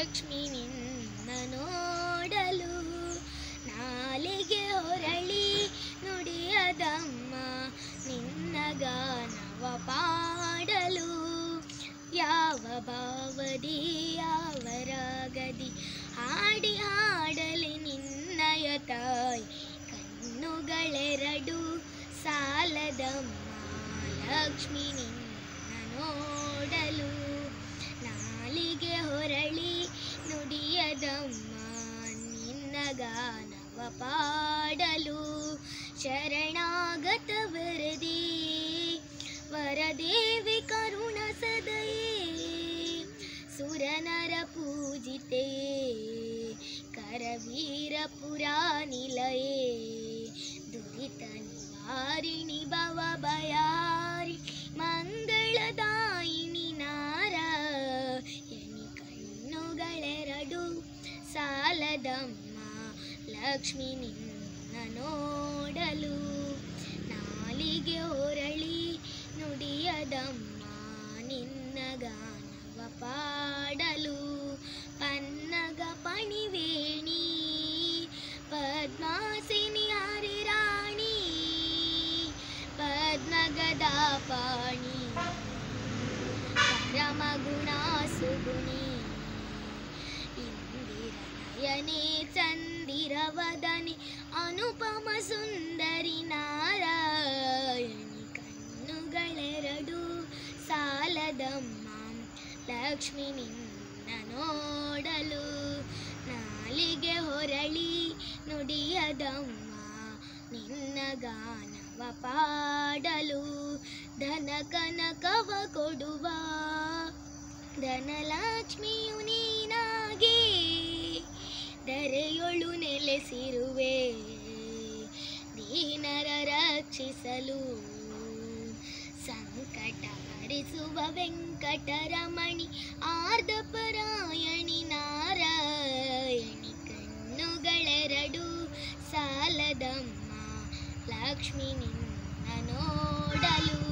ಲಕ್ಷ್ಮಿ ನಿನ್ನ ನೋಡಲು ನಾಲಿಗೆ ಹೊರಳಿ ನುಡಿಯದಮ್ಮ ನಿನ್ನ ಗಾನವ ಪಾಡಲು ಯಾವ ಭಾವದಿ ಯಾವ ರಾಗದಿ ಹಾಡಿ ಹಾಡಲಿ ನಿನ್ನಯ ತಾಯಿ ಕಣ್ಣುಗಳೆರಡು ಸಾಲದಮ್ಮ ಲಕ್ಷ್ಮಿ ನಿನ್ನ ನೋಡಲು ನಾಲಿಗೆ ಹೊರಳಿ ನುಡಿಯದಮ್ಮ ನಿನ್ನ ಗಾನವ ಪಾಡಲು ಶರಣಾಗತ ವರದಿ ವರದೇವಿ ಕರುಣ ಸದಯೇ ಸುರನರ ಪೂಜಿತೆ ಕರವೀರ ಪುರಾನಿಲಯೇ ದುರಿತ ನಿವಾರಿಣಿ ಭವ ಭಯಾರಿ ಮಂಗಳದಾಯಿನಿ ನಾರಾಯಣಿ ಕಣ್ಣುಗಳೆರಡು ಸಾಲದಮ್ಮ ಲಕ್ಷ್ಮಿ ನಿನ್ನ ನೋಡಲು ನಾಲಿಗೆ ಹೊರಳಿ ನುಡಿಯದಮ್ಮ ನಿನ್ನ ಗಾನವ ಪಾಡಲು ಪನ್ನಗ ಪಣಿವೇಣಿ ಪದ್ಮಾಸಿನಿ ಹರಿರಾಣಿ ಪದ್ಮಗದಾ ಪಾಣಿ ಪರಮ ಗುಣ ಸುಗುಣಿ ಇಂದಿರ ನಯನೆ ಚಂದಿರ ವದನೆ ಅನುಪಮ ಸುಂದರಿ ನಾರಾಯಣಿ ಕಣ್ಣುಗಳೆರಡು ಸಾಲದಮ್ಮ ಲಕ್ಷ್ಮಿ ನಿನ್ನ ನೋಡಲು ನಾಲಿಗೆ ಹೊರಳಿ ನುಡಿಯದಮ್ಮ ನಿನ್ನ ಗಾನವ ಪಾಡಲು ಧನ ಕನಕವ ಕೊಡುವ ಧನಲಕ್ಷ್ಮಿಯು ನೀನಾಗಿ ಧರೆಯೊಳು ನೆಲೆಸಿರುವೆ ದೀನರ ರಕ್ಷಿಸಲು ಸಂಕಟ ಹರಿಸುವ ವೆಂಕಟರಮಣಿ ಆರ್ಧಪರಾಯಣಿ ನಾರಾಯಣಿ ಕಣ್ಣುಗಳೆರಡು ಸಾಲದಮ್ಮ ಲಕ್ಷ್ಮಿ ನಿನ್ನ ನೋಡಲು